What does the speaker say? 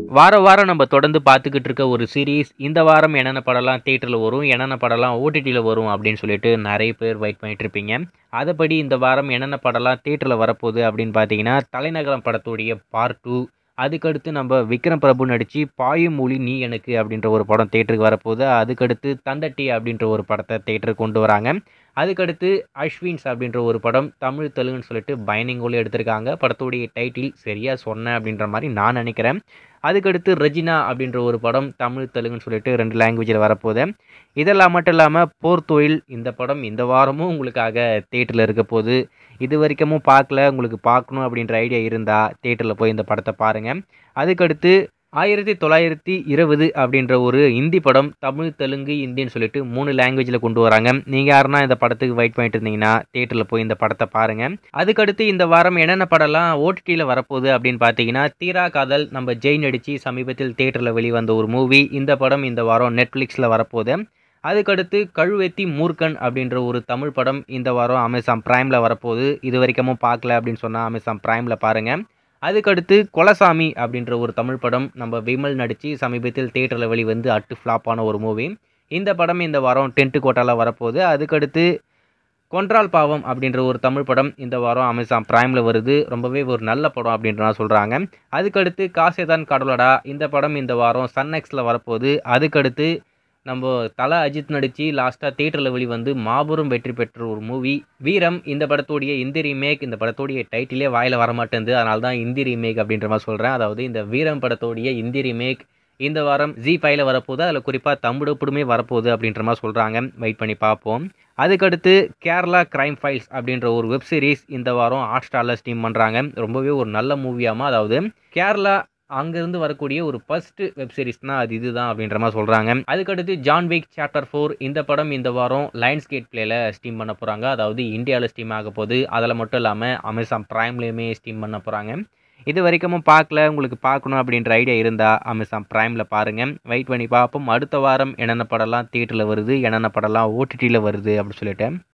வார வாரம் நம்ம தொடர்ந்து பார்த்துக்கிட்டு இருக்க ஒரு சீரீஸ் இந்த வாரம் என்னென்ன படம்லாம் தேட்டரில் வரும் என்னென்ன படம்லாம் ஓடிடியில் வரும் அப்படின்னு சொல்லிட்டு நிறைய பேர் வெயிட் பண்ணிட்டு இருப்பீங்க அதுபடி இந்த வாரம் என்னென்ன படம்லாம் தேட்டரில் வரப்போகுது அப்படின்னு பார்த்தீங்கன்னா தலைநகரம் படத்துடைய பார்ட் டூ அதுக்கடுத்து நம்ம விக்ரம் பிரபு நடித்து பாயும் மொழி நீ எனக்கு அப்படின்ற ஒரு படம் தேட்டருக்கு வரப்போகுது அதுக்கடுத்து தந்தட்டி அப்படின்ற ஒரு படத்தை தேட்டருக்கு கொண்டு வராங்க அதுக்கடுத்து அஸ்வின்ஸ் அப்படின்ற ஒரு படம் தமிழ் தெலுங்குன்னு சொல்லிட்டு பயனிங்கோல எடுத்திருக்காங்க படத்துடைய டைட்டில் சரியாக சொன்னேன் அப்படின்ற மாதிரி நான் நினைக்கிறேன் அதுக்கடுத்து ரெஜினா அப்படின்ற ஒரு படம் தமிழ் தெலுங்குன்னு சொல்லிட்டு ரெண்டு லாங்குவேஜில் வரப்போகுது இதெல்லாம் மட்டும் இல்லாமல் போர் தொழில் இந்த படம் இந்த வாரமும் உங்களுக்காக தேட்டரில் இருக்க போகுது இது வரைக்கும் பார்க்கல உங்களுக்கு பார்க்கணும் அப்படின்ற ஐடியா இருந்தால் தேட்டரில் போய் இந்த படத்தை பாருங்கள் அதுக்கடுத்து ஆயிரத்தி தொள்ளாயிரத்தி இருபது அப்படின்ற ஒரு ஹிந்தி படம் தமிழ் தெலுங்கு இந்தின்னு சொல்லிட்டு மூணு லாங்குவேஜில் கொண்டு வராங்க நீங்கள் யாருன்னா இந்த படத்துக்கு வெயிட் பண்ணிட்டு இருந்தீங்கன்னா தேட்டரில் போய் இந்த படத்தை பாருங்கள் அதுக்கடுத்து இந்த வாரம் என்னென்ன படம்லாம் ஓடிடியில் வரப்போகுது அப்படின்னு பார்த்தீங்கன்னா தீரா காதல் நம்ம ஜெய் நடித்து சமீபத்தில் தேட்டரில் வெளிவந்த ஒரு மூவி இந்த படம் இந்த வாரம் நெட்ஃப்ளிக்ஸில் வரப்போகுது அதுக்கடுத்து கழுவெத்தி மூர்க்கன் அப்படின்ற ஒரு தமிழ் படம் இந்த வாரம் அமேசான் ப்ரைமில் வரப்போகுது இது வரைக்கும் பார்க்கல அப்படின்னு சொன்னால் அமேசான் ப்ரைமில் பாருங்கள் அதுக்கடுத்து கொலசாமி அப்படின்ற ஒரு தமிழ் படம் நம்ம விமல் நடித்து சமீபத்தில் தேட்டரில் வெளிவந்து அட்டு ஃப்ளாப்பான ஒரு மூவி இந்த படம் இந்த வாரம் டென்ட்டு கோட்டாவில் வரப்போகுது அதுக்கடுத்து கொன்றால் பாவம் அப்படின்ற ஒரு தமிழ் படம் இந்த வாரம் அமேசான் ப்ரைமில் வருது ரொம்பவே ஒரு நல்ல படம் அப்படின்றனா சொல்கிறாங்க அதுக்கடுத்து காசேதான் கடலடா இந்த படம் இந்த வாரம் சன் எக்ஸில் வரப்போகுது அதுக்கடுத்து நம்ம தல அஜித் நடித்து லாஸ்ட்டாக தேட்டரில் வெளிவந்து மாபெரும் வெற்றி பெற்ற ஒரு மூவி வீரம் இந்த படத்துடைய இந்தி ரீமேக் இந்த படத்துடைய டைட்டிலே வாயில் வரமாட்டேங்குது அதனால தான் இந்தி ரீமேக் அப்படின்ற மாதிரி சொல்கிறேன் அதாவது இந்த வீரம் படத்துடைய இந்தி ரீமேக் இந்த வாரம் ஜி ஃபைவ்ல வரப்போகுது அதில் குறிப்பாக தம்புடப்புடுமே வரப்போகுது அப்படின்ற மாதிரி சொல்கிறாங்க வெயிட் பண்ணி பார்ப்போம் அதுக்கடுத்து கேரளா கிரைம் ஃபைல்ஸ் அப்படின்ற ஒரு வெப் சீரிஸ் இந்த வாரம் ஹாட் ஸ்டாரில் ஸ்டீம் பண்ணுறாங்க ரொம்பவே ஒரு நல்ல மூவியாமா அதாவது கேரளா அங்கேருந்து வரக்கூடிய ஒரு ஃபர்ஸ்ட் வெப் சீரிஸ்னா அது இதுதான் அப்படின்ற மாதிரி சொல்கிறாங்க அதுக்கடுத்து ஜான் விக் சாப்டர் ஃபோர் இந்த படம் இந்த வாரம் லைன்ஸ் கேட் பிளேல ஸ்டீம் பண்ண போகிறாங்க அதாவது இந்தியாவில் ஸ்டீம் ஆக போகுது அதில் மட்டும் இல்லாமல் அமேசான் ப்ரைம்லேயுமே ஸ்டீம் பண்ண போகிறாங்க இது வரைக்கும் பார்க்கல உங்களுக்கு பார்க்கணும் அப்படின்ற ஐடியா இருந்தால் அமேசான் ப்ரைமில் பாருங்கள் வெயிட் பண்ணி பார்ப்போம் அடுத்த வாரம் என்னென்ன படம்லாம் தியேட்டரில் வருது என்னென்ன படம்லாம் ஓடிடியில் வருது அப்படின்னு சொல்லிட்டு